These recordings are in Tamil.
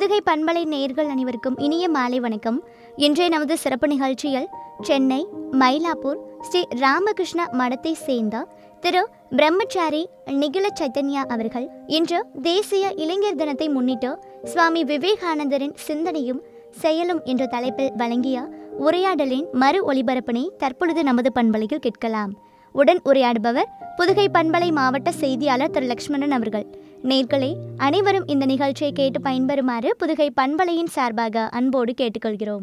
புதுகை பண்பலை நேயர்கள் அனைவருக்கும் இனிய மாலை வணக்கம் இன்றைய நமது சிறப்பு நிகழ்ச்சியில் சென்னை மயிலாப்பூர் ஸ்ரீ ராமகிருஷ்ண மடத்தை சேர்ந்த திரு பிரம்மச்சாரி நிகில சைத்தன்யா அவர்கள் இன்று தேசிய இளைஞர் தினத்தை முன்னிட்டு சுவாமி விவேகானந்தரின் சிந்தனையும் செயலும் என்ற தலைப்பில் வழங்கிய உரையாடலின் மறு ஒளிபரப்பினை தற்பொழுது நமது பண்பலையில் கேட்கலாம் உடன் உரையாடுபவர் புதுகை பண்பலை மாவட்ட செய்தியாளர் திரு லக்ஷ்மணன் அவர்கள் நேர்களே அனைவரும் இந்த நிகழ்ச்சியை கேட்டு பயன்பெறுமாறு புதுகை பண்பலையின் சார்பாக அன்போடு கேட்டுக்கொள்கிறோம்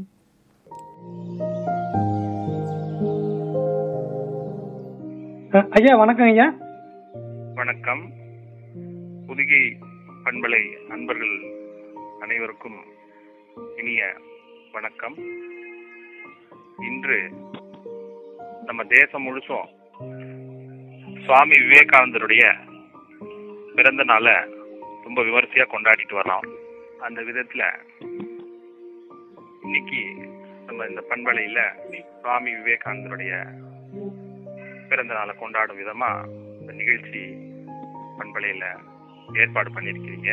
அஹ் ஐயா வணக்கம் ஐயா வணக்கம் புதுகை பண்பலை நண்பர்கள் அனைவருக்கும் இனிய வணக்கம் இன்று நம்ம தேசம் முழுசும் சுவாமி விவேகானந்தருடைய பிறந்த நாளை ரொம்ப விமர்சையா கொண்டாடிட்டு வரோம் அந்த விதத்துல இன்னைக்கு நம்ம இந்த பண்பலையில சுவாமி விவேகானந்தருடைய பிறந்த நாளை கொண்டாடும் விதமா இந்த நிகழ்ச்சி பண்பலையில ஏற்பாடு பண்ணியிருக்கிறீங்க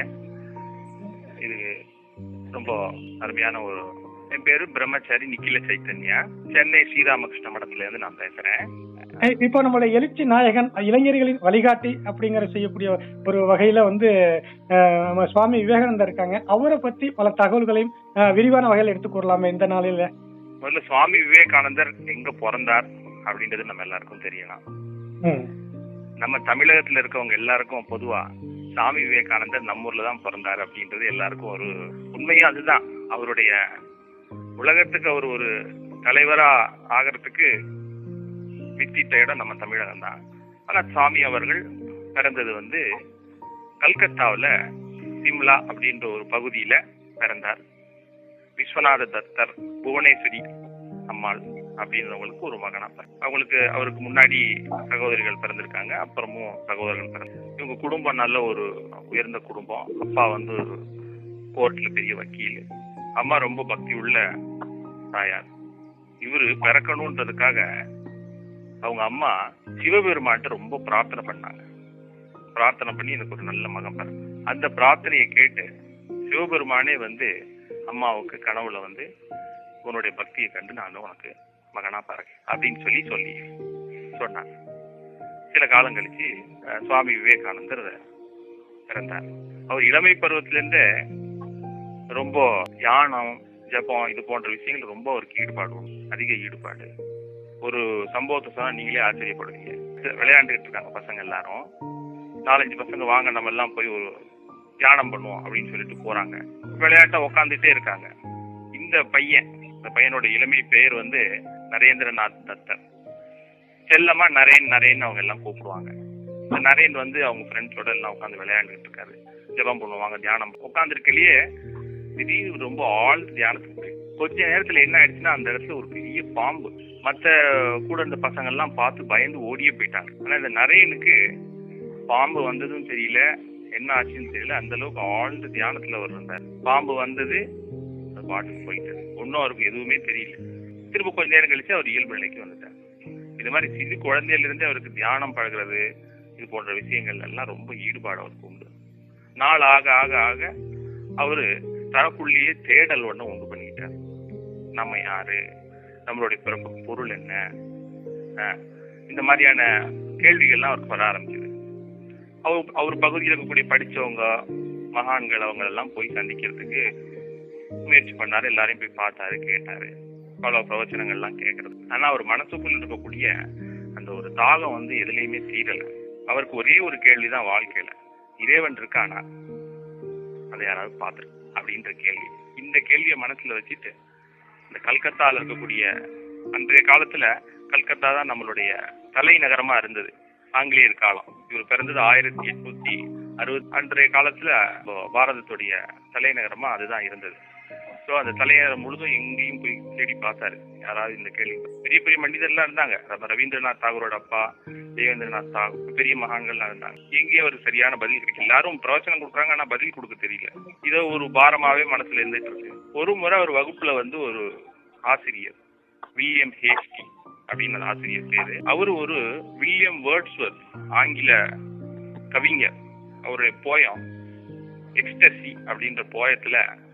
இது ரொம்ப அருமையான ஒரு என் பேரு பிரம்மச்சாரி நிக்கில சைத்தன்யா சென்னை ஸ்ரீராமகிருஷ்ண மடத்துல இருந்து நான் பேசுறேன் அஹ் இப்போ நம்மளுடைய எழுச்சி நாயகன் இளைஞர்களின் வழிகாட்டி அப்படிங்கிற செய்யக்கூடிய ஒரு வகையில வந்து அஹ், நம்ம சுவாமி விவேகானந்தர் இருக்காங்க அவரை பத்தி பல தகவல்களையும் அஹ், விரிவான வகையில் எடுத்துக்கூறலாமே இந்த நாளில முதல்ல சுவாமி விவேகானந்தர் எங்க பிறந்தார் அப்படின்றது நம்ம எல்லாருக்கும் தெரியலாம் ம். நம்ம தமிழகத்துல இருக்கவங்க எல்லாருக்கும் பொதுவா சாமி விவேகானந்தர் நம்ம ஊர்ல தான் பிறந்தார் அப்படின்றது எல்லாருக்கும் ஒரு உண்மையும் அதுதான் அவருடைய உலகத்துக்கு அவர் ஒரு தலைவரா ஆகிறதுக்கு வித்திட்ட இடம் நம்ம தமிழகம் தான் ஆனா சாமி அவர்கள் பிறந்தது வந்து கல்கத்தாவுல சிம்லா அப்படின்ற ஒரு பகுதியில பிறந்தார் விஸ்வநாத தத்தர் புவனேஸ்வரி அம்மாள் அப்படின்றவங்களுக்கு ஒரு மகனா பிறந்தார். அவங்களுக்கு அவருக்கு முன்னாடி சகோதரிகள் பிறந்திருக்காங்க அப்புறமும் சகோதரர்கள் பிறந்தாங்க இவங்க குடும்பம் நல்ல ஒரு உயர்ந்த குடும்பம் அப்பா வந்து ஒரு கோர்ட்ல பெரிய வக்கீல் அம்மா ரொம்ப பக்தி உள்ள தாயார் இவரு பிறக்கணுன்றதுக்காக அவங்க அம்மா சிவபெருமான்ட்ட ரொம்ப பிரார்த்தனை பண்ணாங்க பிரார்த்தனை பண்ணி எனக்கு ஒரு நல்ல மகன் பிறந்த அந்த பிரார்த்தனையை கேட்டு சிவபெருமானே வந்து அம்மாவுக்கு கனவுல வந்து உன்னுடைய பக்தியை கண்டு நான் உனக்கு மகனா பிறகு அப்படின்னு சொல்லி சொல்லி சொன்னாங்க சில காலம் கழிச்சு அஹ், சுவாமி விவேகானந்தர் பிறந்தார் அவர் இளமை பருவத்திலிருந்தே ரொம்ப யானம் ஜபம் இது போன்ற விஷயங்கள் ரொம்ப அவருக்கு ஈடுபாடு உண்டு. அதிக ஈடுபாடு ஒரு சம்பவத்தை சொன்னா நீங்களே ஆச்சரியப்படுவீங்க விளையாண்டுகிட்டு இருக்காங்க பசங்க எல்லாரும் நாலஞ்சு பசங்க வாங்க நம்ம எல்லாம் போய் ஒரு தியானம் பண்ணுவோம் அப்படின்னு சொல்லிட்டு போறாங்க விளையாட்டா உக்காந்துட்டே இருக்காங்க இந்த பையன் இந்த பையனோட இளமை பெயர் வந்து நரேந்திரநாத் தத்தர் செல்லமா நரேன் நரேன் அவங்க எல்லாம் கூப்பிடுவாங்க இந்த நரேன் வந்து அவங்க ஃப்ரெண்ட்ஸோட எல்லாம் உட்காந்து விளையாண்டுட்டு இருக்காரு ஜெபம் பண்ணுவாங்க தியானம் உட்காந்துருக்கலையே திடீர்னு ரொம்ப ஆழ்ந்த தியானத்துக்கு போய் கொஞ்ச நேரத்துல என்ன ஆயிடுச்சுன்னா அந்த இடத்துல ஒரு பெரிய பாம்பு மத்த கூட இருந்த பசங்க எல்லாம் பார்த்து பயந்து ஓடியே போயிட்டாங்க ஆனா இந்த நரேனுக்கு பாம்பு வந்ததும் தெரியல என்ன ஆச்சுன்னு தெரியல அந்த அளவுக்கு ஆழ்ந்த தியானத்துல அவர் இருந்தார் பாம்பு வந்தது அது பாட்டுக்கு போயிட்டது ஒன்னும் அவருக்கு எதுவுமே தெரியல திரும்ப கொஞ்ச நேரம் கழிச்சு அவர் இயல்பு நிலைக்கு வந்துட்டார் இது மாதிரி சிறு குழந்தையில இருந்தே அவருக்கு தியானம் பழகுறது இது போன்ற விஷயங்கள் எல்லாம் ரொம்ப ஈடுபாடு அவருக்கு உண்டு நாள் ஆக ஆக ஆக அவரு தனக்குள்ளேயே தேடல் ஒண்ணு உண்டு பண்ணிக்கிட்டார் நம்ம யாரு நம்மளுடைய பிறப்பு பொருள் என்ன அஹ் இந்த மாதிரியான கேள்விகள்லாம் அவருக்கு வர ஆரம்பிச்சது அவர் அவர் பகுதியில் இருக்கக்கூடிய படிச்சவங்க மகான்கள் அவங்க எல்லாம் போய் சந்திக்கிறதுக்கு முயற்சி பண்ணாரு எல்லாரையும் போய் பார்த்தாரு கேட்டாரு பல பிரவச்சனங்கள்லாம் கேட்கறது ஆனா அவர் மனசுக்குள்ள இருக்கக்கூடிய அந்த ஒரு தாகம் வந்து எதுலையுமே தீரல அவருக்கு ஒரே ஒரு கேள்விதான் வாழ்க்கையில இறைவன் இருக்கானா அதை யாராவது பார்த்துரு அப்படின்ற கேள்வி இந்த கேள்வியை மனசுல வச்சுட்டு இந்த கல்கத்தால இருக்கக்கூடிய அன்றைய காலத்துல கல்கத்தா தான் நம்மளுடைய தலைநகரமா இருந்தது ஆங்கிலேயர் காலம் இவர் பிறந்தது ஆயிரத்தி எட்நூத்தி அறுபது அன்றைய காலத்துல இப்போ பாரதத்துடைய தலைநகரமா அதுதான் இருந்தது ஸோ அந்த தலைநகரம் முழுதும் எங்கேயும் போய் தேடி பார்த்தாரு யாராவது இந்த கேள்வி பெரிய பெரிய மனிதர்லாம் இருந்தாங்க நம்ம ரவீந்திரநாத் தாகூரோட அப்பா தேவேந்திரநாத் தாகூர் பெரிய மகான்கள்லாம் இருந்தாங்க எங்கேயும் ஒரு சரியான பதில் கிடைக்கல எல்லாரும் பிரவச்சனம் கொடுக்குறாங்க ஆனா பதில் கொடுக்க தெரியல இதோ ஒரு பாரமாவே மனசுல இருந்துட்டு இருக்கு ஒரு முறை ஒரு வகுப்புல வந்து ஒரு ஆசிரியர் வில்லியம் ஹேஸ்டி அப்படின்னு அந்த ஆசிரியர் பேரு அவரு ஒரு வில்லியம் வேர்ட்ஸ்வர்த் ஆங்கில கவிஞர் அவருடைய போயம் எக்ஸ்டசி அப்படின்ற போயத்துல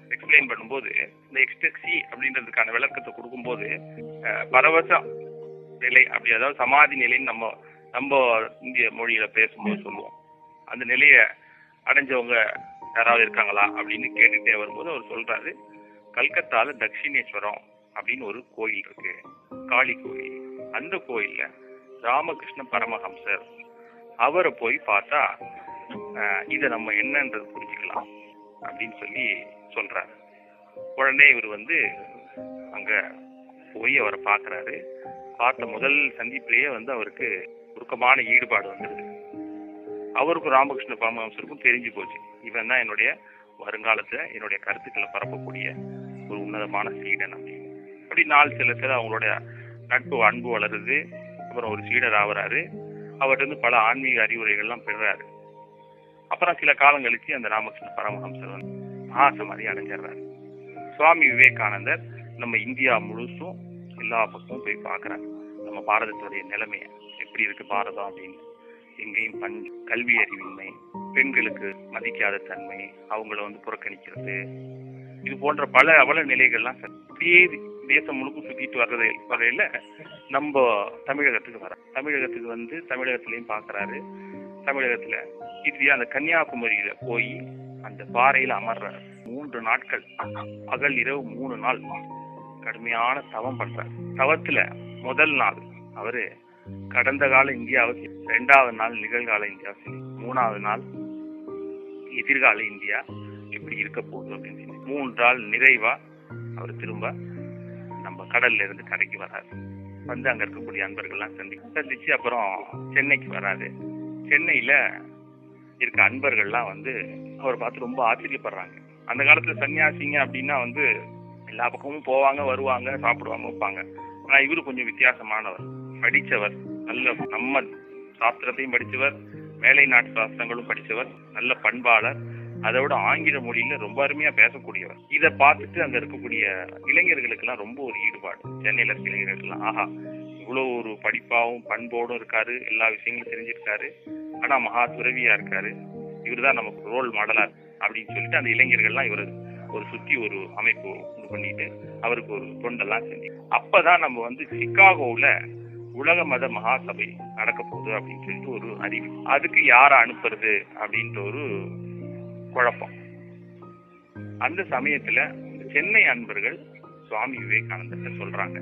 எக்ஸ்பிளைன் பண்ணும்போது இந்த எக்ஸ்டெக்சி அப்படின்றதுக்கான விளக்கத்தை கொடுக்கும்போது அஹ், பரவசம் நிலை அப்படி அதாவது சமாதி நிலைன்னு நம்ம நம்ம இந்திய மொழியில பேசும்போது சொல்லுவோம் அந்த நிலையை அடைஞ்சவங்க யாராவது இருக்காங்களா அப்படின்னு கேட்டுட்டே வரும்போது அவர் சொல்றாரு கல்கத்தால தட்சிணேஸ்வரம் அப்படின்னு ஒரு கோயில் இருக்கு காளி கோயில் அந்த கோயில்ல ராமகிருஷ்ண பரமஹம்சர் அவரை போய் பார்த்தா அஹ், இதை நம்ம என்னன்றது புரிஞ்சுக்கலாம் அப்படின்னு சொல்லி சொல்றாரு உடனே இவர் வந்து அங்க போய் அவரை பார்க்கறாரு பார்த்த முதல் சந்திப்பிலேயே வந்து அவருக்கு உருக்கமான ஈடுபாடு வந்துருது அவருக்கும் ராமகிருஷ்ண பரமஹம்சருக்கும் தெரிஞ்சு போச்சு இவன் தான் என்னுடைய வருங்காலத்துல என்னுடைய கருத்துக்களை பரப்பக்கூடிய ஒரு உன்னதமான சீடன் அப்படின்னு அப்படி நாள் செல்ல செல்ல அவங்களோட நட்பு அன்பு வளருது அப்புறம் ஒரு சீடர் ஆகுறாரு அவர்கிட்ட இருந்து பல ஆன்மீக அறிவுரைகள்லாம் பெறுறாரு அப்புறம் சில காலம் கழிச்சு அந்த ராமகிருஷ்ண பரமஹம்சர் வந்து மகாசமாதி அடைஞ்சிடுறாரு சுவாமி விவேகானந்தர் நம்ம இந்தியா முழுசும் எல்லா பக்கமும் போய் பார்க்கறாரு நம்ம பாரதத்துடைய நிலைமைய எப்படி இருக்கு பாரதம் அப்படின்னு எங்கேயும் பண் கல்வி அறிவின்மை பெண்களுக்கு மதிக்காத தன்மை அவங்கள வந்து புறக்கணிக்கிறது இது போன்ற பல அவல நிலைகள்லாம் ச- அப்படியே தேசம் முழுக்க சுத்திட்டு வர்றது வரையில நம்ம தமிழகத்துக்கு வர தமிழகத்துக்கு வந்து தமிழகத்திலையும் பார்க்கறாரு தமிழகத்துல இறுதியா அந்த கன்னியாகுமரியில போய் அந்த பாறையில அமர்றாரு மூன்று நாட்கள் பகல் இரவு மூணு நாள் கடுமையான தவம் பண்றாரு தவத்துல முதல் நாள் அவரு கடந்த கால இந்தியாவை சி- ரெண்டாவது நாள் நிகழ்கால இந்தியாவை சி- மூணாவது நாள் எதிர்கால இந்தியா எப்படி இருக்க போகுது அப்படின்னு சொல்லி மூன்று நாள் நிறைவா அவர் திரும்ப நம்ம கடல்ல இருந்து கரைக்கு வராரு வந்து அங்க இருக்கக்கூடிய அன்பர்கள்லாம் சந்தி சந்திச்சு அப்புறம் சென்னைக்கு வராரு சென்னையில இருக்க அன்பர்கள்லாம் வந்து அவரை பார்த்து ரொம்ப ஆச்சரியப்படுறாங்க அந்த காலத்துல சன்னியாசிங்க அப்படின்னா வந்து எல்லா பக்கமும் போவாங்க வருவாங்க சாப்பிடுவாங்க வைப்பாங்க ஆனா இவரு கொஞ்சம் வித்தியாசமானவர் படிச்சவர் நல்ல நம்ம சாஸ்திரத்தையும் படிச்சவர் மேலை நாட்டு சாஸ்திரங்களும் படிச்சவர் நல்ல பண்பாளர் அதை விட ஆங்கில மொழியில ரொம்ப அருமையா பேசக்கூடியவர் இதை பார்த்துட்டு அங்க இருக்கக்கூடிய இளைஞர்களுக்கெல்லாம் ரொம்ப ஒரு ஈடுபாடு சென்னையில இருக்க இளைஞர்களுக்கெல்லாம் ஆஹா இவ்வளவு ஒரு படிப்பாவும் பண்போடும் இருக்காரு எல்லா விஷயங்களும் தெரிஞ்சிருக்காரு ஆனா மகா துறவியா இருக்காரு இவர்தான் நமக்கு ரோல் மாடலா இருக்கு அப்படின்னு சொல்லிட்டு அந்த இளைஞர்கள்லாம் இவர் ஒரு சுத்தி ஒரு அமைப்பு இது பண்ணிட்டு அவருக்கு ஒரு தொண்டெல்லாம் செஞ்சு அப்பதான் நம்ம வந்து சிகாகோவுல உலக மத மகாசபை நடக்க போகுது அப்படின்னு சொல்லிட்டு ஒரு அறிவு அதுக்கு யாரை அனுப்புறது அப்படின்ற ஒரு குழப்பம் அந்த சமயத்துல சென்னை அன்பர்கள் சுவாமி விவேகானந்தர்கிட்ட சொல்றாங்க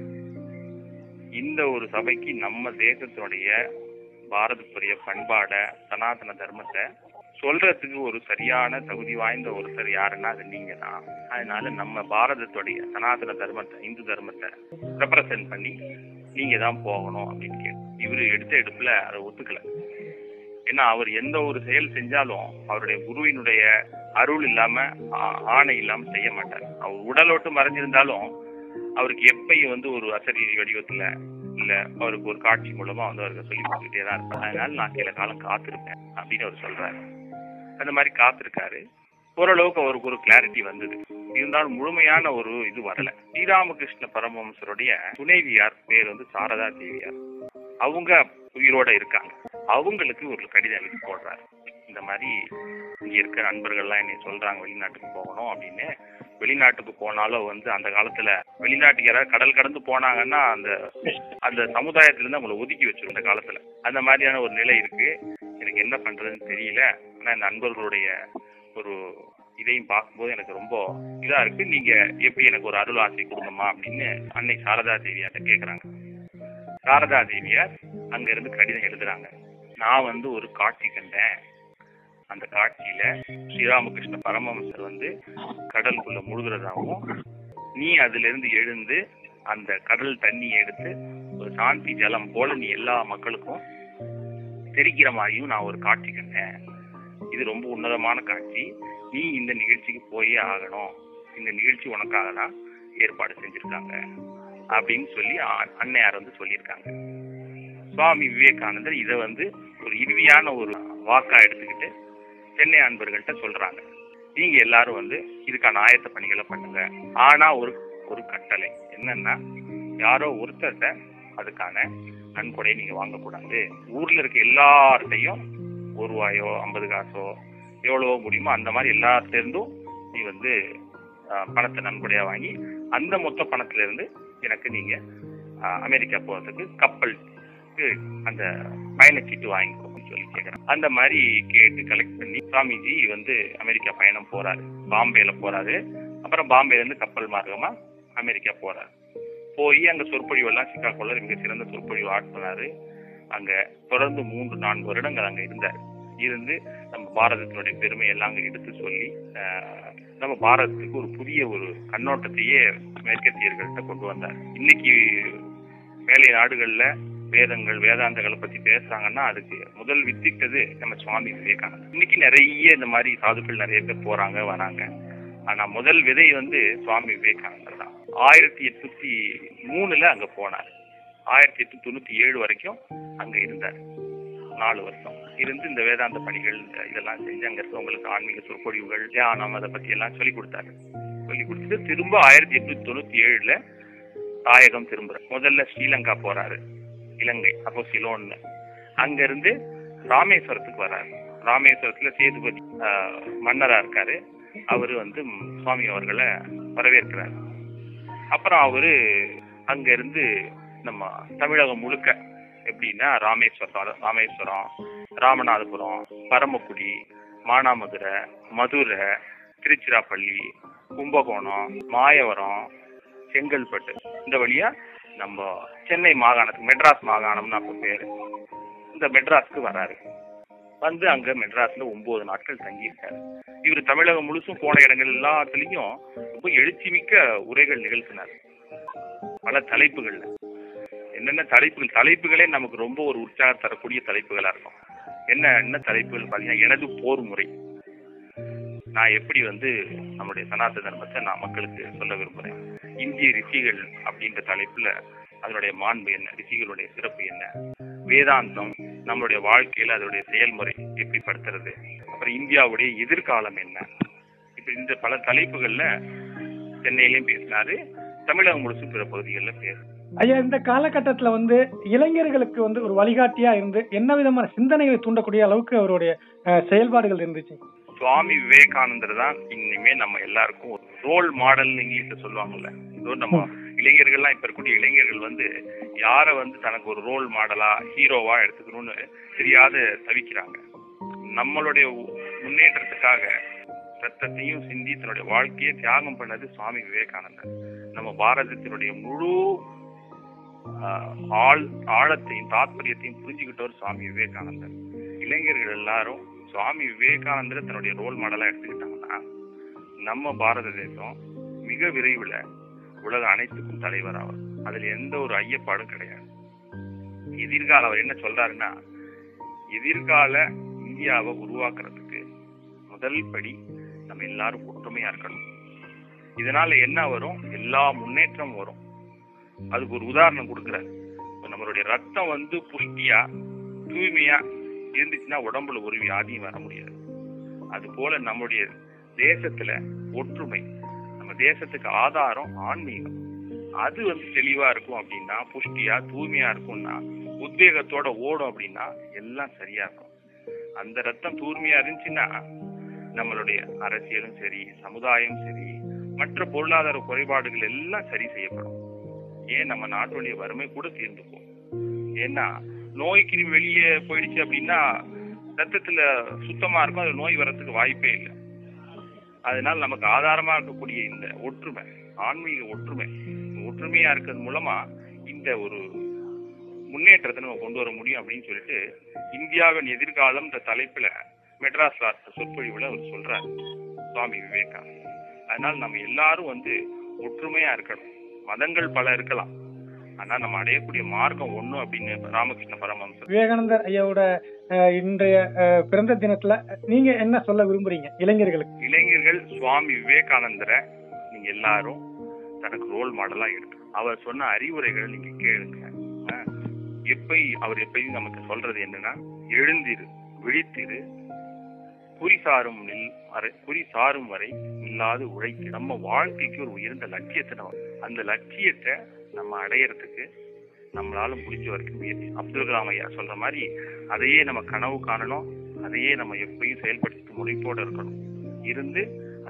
இந்த ஒரு சபைக்கு நம்ம தேசத்துடைய பாரதத்துடைய பண்பாட சனாதன தர்மத்தை சொல்றதுக்கு ஒரு சரியான தகுதி வாய்ந்த ஒருத்தர் யாருன்னா அது நீங்க தான் அதனால நம்ம பாரதத்துடைய சனாதன தர்மத்தை இந்து தர்மத்தை ரெப்ரசன்ட் பண்ணி நீங்க தான் போகணும் அப்படின்னு கேட்டு இவரு எடுத்த எடுப்புல அதை ஒத்துக்கல ஏன்னா அவர் எந்த ஒரு செயல் செஞ்சாலும் அவருடைய குருவினுடைய அருள் இல்லாம ஆ- ஆணை இல்லாம செய்ய மாட்டார் அவர் உடலோட்டு மறைஞ்சிருந்தாலும் அவருக்கு எப்பயும் வந்து ஒரு அசரீரி வடிவத்துல இல்ல அவருக்கு ஒரு காட்சி மூலமா வந்து அவருக்கு சொல்லி கொடுத்துட்டே தான் இருப்பார் அதனால நான் சில காலம் காத்திருப்பேன் அப்படின்னு அவர் சொல்றாரு அந்த மாதிரி காத்திருக்காரு ஓரளவுக்கு அவருக்கு ஒரு கிளாரிட்டி வந்தது இருந்தாலும் முழுமையான ஒரு இது வரல ஸ்ரீராமகிருஷ்ண பரமஹம்சருடைய துணைவியார் பேர் வந்து சாரதா தேவியார் அவங்க உயிரோட இருக்காங்க அவங்களுக்கு ஒரு கடிதம் எழுதி போடுறாரு இந்த மாதிரி இங்க இருக்க நண்பர்கள்லாம் என்னை சொல்றாங்க வெளிநாட்டுக்கு போகணும் அப்படின்னு வெளிநாட்டுக்கு போனாலும் வந்து அந்த காலத்துல வெளிநாட்டுக்கு யாராவது கடல் கடந்து போனாங்கன்னா அந்த அந்த சமுதாயத்துல இருந்து அவங்களை ஒதுக்கி வச்சிரும் அந்த காலத்துல அந்த மாதிரியான ஒரு நிலை இருக்கு எனக்கு என்ன பண்றதுன்னு தெரியல ஆனா இந்த நண்பர்களுடைய ஒரு இதையும் பார்க்கும்போது எனக்கு ரொம்ப இதா இருக்கு நீங்க எப்படி எனக்கு ஒரு அருள் ஆசை கொடுங்கம்மா அப்படின்னு அன்னை சாரதா தேவியார்ட்ட கேக்குறாங்க சாரதா தேவியார் அங்க இருந்து கடிதம் எழுதுறாங்க நான் வந்து ஒரு காட்சி கண்டேன் அந்த காட்சியில ஸ்ரீராமகிருஷ்ண பரமஹம்சர் வந்து கடலுக்குள்ள முழுகிறதாகவும் நீ அதுல இருந்து எழுந்து அந்த கடல் தண்ணியை எடுத்து ஒரு சாந்தி ஜலம் போல நீ எல்லா மக்களுக்கும் தெரிக்கிற மாதிரியும் நான் ஒரு காட்சி கண்டேன் இது ரொம்ப உன்னதமான காட்சி நீ இந்த நிகழ்ச்சிக்கு போயே ஆகணும் இந்த நிகழ்ச்சி உனக்காக தான் ஏற்பாடு செஞ்சிருக்காங்க அப்படின்னு சொல்லி அ- அன்னையார் வந்து சொல்லியிருக்காங்க சுவாமி விவேகானந்தர் இதை வந்து ஒரு இறுதியான ஒரு வாக்கா எடுத்துக்கிட்டு சென்னை அன்பர்கள்ட்ட சொல்றாங்க நீங்க எல்லாரும் வந்து இதுக்கான ஆயத்த பணிகளை பண்ணுங்க ஆனா ஒரு ஒரு கட்டளை என்னன்னா யாரோ ஒருத்தர்கிட்ட அதுக்கான நன்கொடையை நீங்க வாங்கக்கூடாது ஊர்ல இருக்க எல்லார்ட்டையும் ஒரு ரூபாயோ ஐம்பது காசோ எவ்வளவோ முடியுமோ அந்த மாதிரி எல்லார்ட்ட இருந்தும் நீ வந்து ஆஹ், பணத்தை நன்கொடையா வாங்கி அந்த மொத்த பணத்துல இருந்து எனக்கு நீங்க ஆஹ், அமெரிக்கா போறதுக்கு கப்பலுக்கு அந்த பயணச்சீட்டு வாங்கிக்கோன்னு சொல்லி கேக்குறேன் அந்த மாதிரி கேட்டு கலெக்ட் பண்ணி சுவாமிஜி வந்து அமெரிக்கா பயணம் போறாரு பாம்பேல போறாரு அப்புறம் பாம்பேல இருந்து கப்பல் மார்க்கமா அமெரிக்கா போறாரு போய் அங்க சொற்பொழிவு எல்லாம் சிக்காகோல மிக சிறந்த சொற்பொழிவு ஆற்றினாரு அங்க தொடர்ந்து மூன்று நான்கு வருடங்கள் அங்க இருந்தார் இருந்து நம்ம பாரதத்தினுடைய பெருமை எல்லாம் அங்க எடுத்து சொல்லி ஆஹ், நம்ம பாரதத்துக்கு ஒரு புதிய ஒரு கண்ணோட்டத்தையே மேற்கத்தியர்கள்ட்ட கொண்டு வந்தார் இன்னைக்கு மேலை நாடுகள்ல வேதங்கள் வேதாந்தங்களை பத்தி பேசுறாங்கன்னா அதுக்கு முதல் வித்திட்டது நம்ம சுவாமி விவேகானந்தர் இன்னைக்கு நிறைய இந்த மாதிரி சாதுக்கள் நிறைய பேர் போறாங்க வராங்க ஆனா முதல் விதை வந்து சுவாமி விவேகானந்தர் தான் ஆயிரத்தி எட்நூத்தி மூணுல அங்க போனார் ஆயிரத்தி எட்நூத்தி தொண்ணூத்தி ஏழு வரைக்கும் அங்க இருந்தார் நாலு வருஷம் இருந்து இந்த வேதாந்த பணிகள் இந்த இதெல்லாம் செஞ்சு அங்க இருக்கவங்களுக்கு ஆன்மீக சொற்பொழிவுகள் தியானம் அதை பத்தி எல்லாம் சொல்லி கொடுத்தாரு சொல்லி கொடுத்துட்டு திரும்ப ஆயிரத்தி எட்நூத்தி தொண்ணூத்தி ஏழுல தாயகம் திரும்புறாரு முதல்ல ஸ்ரீலங்கா போறாரு இலங்கை அப்போ சிலோன்னு அங்க இருந்து ராமேஸ்வரத்துக்கு வராரு ராமேஸ்வரத்துல சேதுபதி ஆஹ், மன்னரா இருக்காரு அவரு வந்து ம், சுவாமி அவர்களை வரவேற்கிறார் அப்புறம் அவரு அங்க இருந்து நம்ம தமிழகம் முழுக்க எப்படின்னா ராமேஸ்வரம் ராமேஸ்வரம் ராமநாதபுரம் பரமக்குடி மானாமதுரை மதுரை திருச்சிராப்பள்ளி கும்பகோணம் மாயவரம் செங்கல்பட்டு இந்த வழியா நம்ம சென்னை மாகாணத்துக்கு மெட்ராஸ் மாகாணம்னு அப்ப பேரு இந்த மெட்ராஸ்க்கு வராரு வந்து அங்க மெட்ராஸ்ல ஒன்பது நாட்கள் தங்கியிருக்காரு இவர் தமிழகம் முழுசும் போன இடங்கள் எல்லாத்துலயும் ரொம்ப எழுச்சிமிக்க உரைகள் நிகழ்த்தினார் பல தலைப்புகள்ல என்னென்ன தலைப்புகள் தலைப்புகளே நமக்கு ரொம்ப ஒரு உற்சாகம் தரக்கூடிய தலைப்புகளா இருக்கும் என்ன என்ன தலைப்புகள் பாத்தீங்கன்னா எனது போர் முறை நான் எப்படி வந்து நம்முடைய சனாதன தர்மத்தை நான் மக்களுக்கு சொல்ல விரும்புறேன் இந்திய ரிஷிகள் அப்படின்ற தலைப்புல அதனுடைய மாண்பு என்ன ரிஷிகளுடைய சிறப்பு என்ன வேதாந்தம் நம்மளுடைய வாழ்க்கையில அதனுடைய செயல்முறை எப்படி படுத்துறது அப்புறம் இந்தியாவுடைய எதிர்காலம் என்ன இப்படி இந்த பல தலைப்புகள்ல சென்னையிலயும் பேசினாரு தமிழகம் முழுசும் பிற பகுதிகளில் பேச ஐயா இந்த காலகட்டத்துல வந்து இளைஞர்களுக்கு வந்து ஒரு வழிகாட்டியா இருந்து என்ன விதமான சிந்தனைகளை தூண்டக்கூடிய அளவுக்கு அவருடைய அஹ், செயல்பாடுகள் இருந்துச்சு சுவாமி விவேகானந்தர் தான் இனிமே நம்ம எல்லாருக்கும் ஒரு ரோல் மாடல் இங்கிலீஷ்ல சொல்லுவாங்கல்ல இதோ நம்ம இளைஞர்கள்லாம் இப்ப இருக்கக்கூடிய இளைஞர்கள் வந்து யாரை வந்து தனக்கு ஒரு ரோல் மாடலா ஹீரோவா எடுத்துக்கணும்னு தெரியாத தவிக்கிறாங்க நம்மளுடைய உ- முன்னேற்றத்துக்காக ரத்தத்தையும் சிந்தி தன்னுடைய வாழ்க்கையை தியாகம் பண்ணது சுவாமி விவேகானந்தர் நம்ம பாரதத்தினுடைய முழு ஆஹ், ஆழ் ஆழத்தையும் தாத்பரியத்தையும் புரிஞ்சுக்கிட்டவர் சுவாமி விவேகானந்தர் இளைஞர்கள் எல்லாரும் சுவாமி விவேகானந்தரை தன்னுடைய ரோல் மாடலா எடுத்துக்கிட்டாங்கன்னா நம்ம பாரத தேசம் மிக விரைவில் உலக அனைத்துக்கும் தலைவர் ஆவார் அதுல எந்த ஒரு ஐயப்பாடும் கிடையாது எதிர்கால அவர் என்ன சொல்றாருன்னா எதிர்கால இந்தியாவை உருவாக்குறதுக்கு முதல் படி நம்ம எல்லாரும் ஒற்றுமையா இருக்கணும் இதனால என்ன வரும் எல்லா முன்னேற்றமும் வரும் அதுக்கு ஒரு உதாரணம் கொடுக்குறாரு இப்ப நம்மளுடைய ரத்தம் வந்து புஷ்டியா தூய்மையா இருந்துச்சுன்னா உடம்புல ஒரு வியாதியும் வர முடியாது அது போல நம்முடைய தேசத்துல ஒற்றுமை நம்ம தேசத்துக்கு ஆதாரம் ஆன்மீகம் அது வந்து தெளிவா இருக்கும் அப்படின்னா புஷ்டியா தூய்மையா இருக்கும்னா உத்வேகத்தோட ஓடும் அப்படின்னா எல்லாம் சரியா இருக்கும் அந்த ரத்தம் தூய்மையா இருந்துச்சுன்னா நம்மளுடைய அரசியலும் சரி சமுதாயம் சரி மற்ற பொருளாதார குறைபாடுகள் எல்லாம் சரி செய்யப்படும் ஏன் நம்ம நாட்டுடைய வறுமை கூட தீர்ந்து போகும் ஏன்னா நோய் கிருமி வெளியே போயிடுச்சு அப்படின்னா ரத்தத்துல சுத்தமா இருக்கும் அது நோய் வர்றதுக்கு வாய்ப்பே இல்லை அதனால நமக்கு ஆதாரமா இருக்கக்கூடிய இந்த ஒற்றுமை ஆன்மீக ஒற்றுமை இந்த ஒற்றுமையா இருக்கிறது மூலமா இந்த ஒரு முன்னேற்றத்தை நம்ம கொண்டு வர முடியும் அப்படின்னு சொல்லிட்டு இந்தியாவின் எதிர்காலம் இந்த தலைப்புல மெட்ராஸ் வார்த்தை சொற்பொழிவுல அவர் சொல்றாரு சுவாமி விவேகானந்தர் அதனால நம்ம எல்லாரும் வந்து ஒற்றுமையா இருக்கணும் மதங்கள் பல இருக்கலாம் ஆனா நம்ம அடையக்கூடிய மார்க்கம் ஒண்ணு அப்படின்னு ராமகிருஷ்ண பரமஹம்சர் விவேகானந்தர் ஐயாவோட அஹ், இன்றைய அஹ், பிறந்த தினத்துல நீங்க என்ன சொல்ல விரும்புறீங்க இளைஞர்களுக்கு இளைஞர்கள் சுவாமி விவேகானந்தரை நீங்க எல்லாரும் தனக்கு ரோல் மாடலா எடுக்கணும் அவர் சொன்ன அறிவுரைகளை நீங்க கேளுங்க ஆ. எப்பயும் அவர் எப்பயும் நமக்கு சொல்றது என்னன்னா எழுந்திரு விழித்திரு குறி சாரும் நில் வரை குறி சாரும் வரை இல்லாத உழைக்கு நம்ம வாழ்க்கைக்கு ஒரு உயர்ந்த லட்சியத்தை நம்ம அந்த லட்சியத்தை நம்ம அடையறதுக்கு நம்மளால முடிஞ்ச வரைக்கும் முயற்சி அப்துல் கலாம் ஐயா சொல்ற மாதிரி அதையே நம்ம கனவு காணணும் அதையே நம்ம எப்பயும் செயல்படுத்தி முனைப்போட இருக்கணும் இருந்து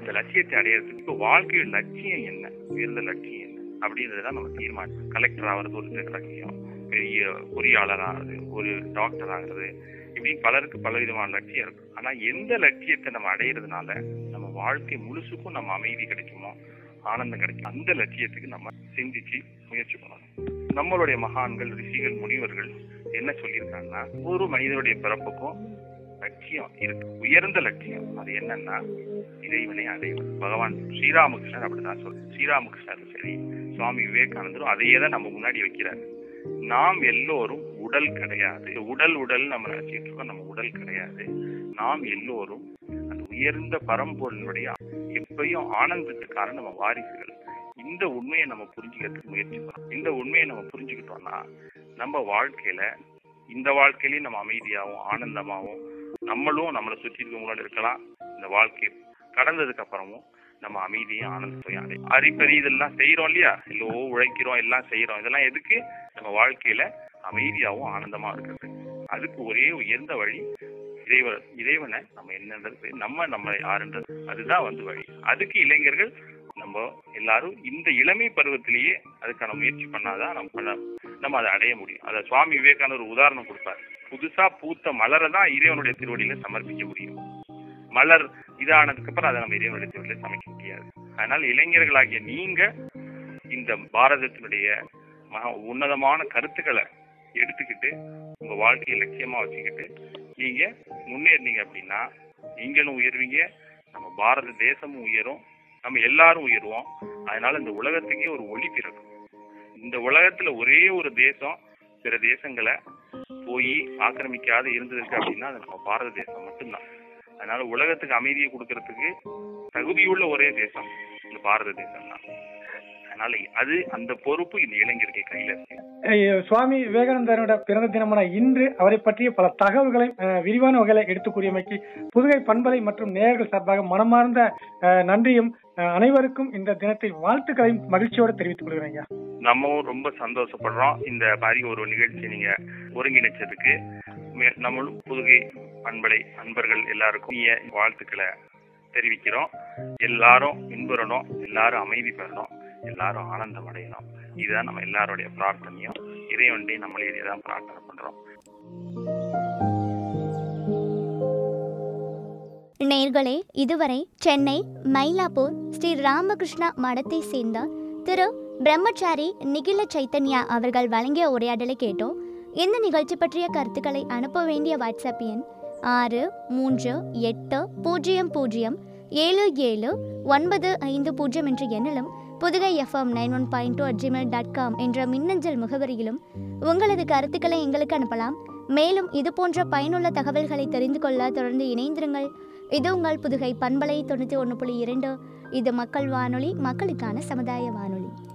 அந்த லட்சியத்தை அடையிறதுக்கு இப்போ வாழ்க்கையோட லட்சியம் என்ன உயர்ந்த லட்சியம் என்ன அப்படின்றதான் நம்ம தீர்மானம் கலெக்டர் ஆகிறது ஒரு லட்சியம் பெரிய பொறியாளர் ஆகிறது ஒரு டாக்டர் ஆகிறது இப்படி பலருக்கு பல விதமான லட்சியம் இருக்கு ஆனா எந்த லட்சியத்தை நம்ம அடையிறதுனால நம்ம வாழ்க்கை முழுசுக்கும் நம்ம அமைதி கிடைக்குமோ ஆனந்தம் கிடைக்கும் அந்த லட்சியத்துக்கு நம்ம சிந்திச்சு முயற்சி பண்ணணும் நம்மளுடைய மகான்கள் ரிஷிகள் முனிவர்கள் என்ன சொல்லியிருக்காங்கன்னா ஒரு மனிதனுடைய பிறப்புக்கும் லட்சியம் இருக்கு உயர்ந்த லட்சியம் அது என்னன்னா இறைவனை அடைவது பகவான் ஸ்ரீராமகிருஷ்ணர் அப்படிதான் சொல்ற ஸ்ரீராமகிருஷ்ணரும் சரி சுவாமி விவேகானந்தரும் அதையே தான் நம்ம முன்னாடி வைக்கிறார் நாம் எல்லோரும் உடல் கிடையாது உடல் உடல் நம்ம நினைச்சிட்டு இருக்கோம் நம்ம உடல் கிடையாது நாம் எல்லோரும் அந்த உயர்ந்த பரம்பொருளுடைய எப்பயும் ஆனந்தத்துக்கான நம்ம வாரிசுகள் இந்த உண்மையை நம்ம புரிஞ்சுக்கிறதுக்கு முயற்சி பண்ணணும் இந்த உண்மையை நம்ம புரிஞ்சுக்கிட்டோம்னா நம்ம வாழ்க்கையில இந்த வாழ்க்கையிலயும் நம்ம அமைதியாகவும் ஆனந்தமாகவும் நம்மளும் நம்மளை சுற்றி இருக்கவங்களோட இருக்கலாம் இந்த வாழ்க்கை கடந்ததுக்கு அப்புறமும் நம்ம அமைதியும் ஆனந்தத்தையும் அடையும் அரிப்பறி இதெல்லாம் செய்யறோம் இல்லையா எல்லோ உழைக்கிறோம் எல்லாம் செய்யறோம் இதெல்லாம் எதுக்கு நம்ம வாழ்க்கையில அமைதியாகவும் ஆனந்தமா இருக்கிறது அதுக்கு ஒரே உயர்ந்த வழி இறைவன் இறைவனை நம்ம என்னன்றது நம்ம நம்ம யாருன்றது அதுதான் வந்து வழி அதுக்கு இளைஞர்கள் நம்ம எல்லாரும் இந்த இளமை பருவத்திலேயே அதுக்கான முயற்சி பண்ணாதான் நம்ம பண்ண நம்ம அதை அடைய முடியும் அதை சுவாமி விவேகானந்தர் ஒரு உதாரணம் கொடுப்பார் புதுசா பூத்த மலரை தான் இறைவனுடைய திருவடியில சமர்ப்பிக்க முடியும் மலர் இதானதுக்கு அப்புறம் அதை நம்ம இறைவனுடைய திருவடியில சமைக்க முடியாது அதனால இளைஞர்களாகிய நீங்க இந்த பாரதத்தினுடைய மகா உன்னதமான கருத்துக்களை எடுத்துக்கிட்டு உங்க வாழ்க்கையை லட்சியமா வச்சுக்கிட்டு நீங்க முன்னேறினீங்க அப்படின்னா நீங்களும் உயர்வீங்க நம்ம பாரத தேசமும் உயரும் நம்ம எல்லாரும் உயருவோம் அதனால இந்த உலகத்துக்கே ஒரு ஒளி பிறக்கும் இந்த உலகத்துல ஒரே ஒரு தேசம் பிற தேசங்களை போய் ஆக்கிரமிக்காத இருந்ததுக்கு அப்படின்னா அது நம்ம பாரத தேசம் மட்டும்தான் அதனால உலகத்துக்கு அமைதியை கொடுக்கறதுக்கு தகுதியுள்ள ஒரே தேசம் இந்த பாரத தேசம் தான் அதனால அது அந்த பொறுப்பு இந்த இளைஞர்கள் கையில இருக்கு அஹ் சுவாமி விவேகானந்தரோட பிறந்த தினமான இன்று அவரை பற்றிய பல தகவல்களை அஹ், விரிவான வகையில எடுத்துக் கூறியமைக்கு புதுகை பண்பலை மற்றும் நேயர்கள் சார்பாக மனமார்ந்த அஹ், நன்றியும் அஹ், அனைவருக்கும் இந்த தினத்தில் வாழ்த்துக்களையும் மகிழ்ச்சியோடு தெரிவித்துக் கொள்கிறேன் ஐயா நம்மவும் ரொம்ப சந்தோஷப்படுறோம் இந்த மாதிரி ஒரு நிகழ்ச்சி நீங்க ஒருங்கிணைச்சதுக்கு மே- நம்மளும் புதுகை பண்பலை அன்பர்கள் எல்லாருக்கும் இனிய வாழ்த்துக்களை தெரிவிக்கிறோம் எல்லாரும் இன்புறணும் எல்லாரும் அமைதி பெறணும் எல்லாரும் ஆனந்தம் அடையணும் இதுதான் நம்ம எல்லாருடைய பிரார்த்தனையும் இறைவன்டையும் நம்மளே தான் பிரார்த்தனை பண்றோம் நேர்களே இதுவரை சென்னை மயிலாப்பூர் ஸ்ரீ ராமகிருஷ்ணா மடத்தை சேர்ந்த திரு பிரம்மச்சாரி நிகில சைத்தன்யா அவர்கள் வழங்கிய உரையாடலை கேட்டோம் இந்த நிகழ்ச்சி பற்றிய கருத்துக்களை அனுப்ப வேண்டிய வாட்ஸ்அப் எண் ஆறு மூன்று எட்டு பூஜ்ஜியம் பூஜ்ஜியம் ஏழு ஏழு ஒன்பது ஐந்து பூஜ்ஜியம் என்ற எண்ணிலும் Pudugai FM nine one point two at Gmail dot com என்ற மின்னஞ்சல் முகவரியிலும் உங்களது கருத்துக்களை எங்களுக்கு அனுப்பலாம் மேலும் இது போன்ற பயனுள்ள தகவல்களை தெரிந்து கொள்ள தொடர்ந்து இணைந்திருங்கள் இது உங்கள் புதுகை பண்பலை தொண்ணூற்றி ஒன்று புள்ளி இரண்டு இது மக்கள் வானொலி மக்களுக்கான சமுதாய வானொலி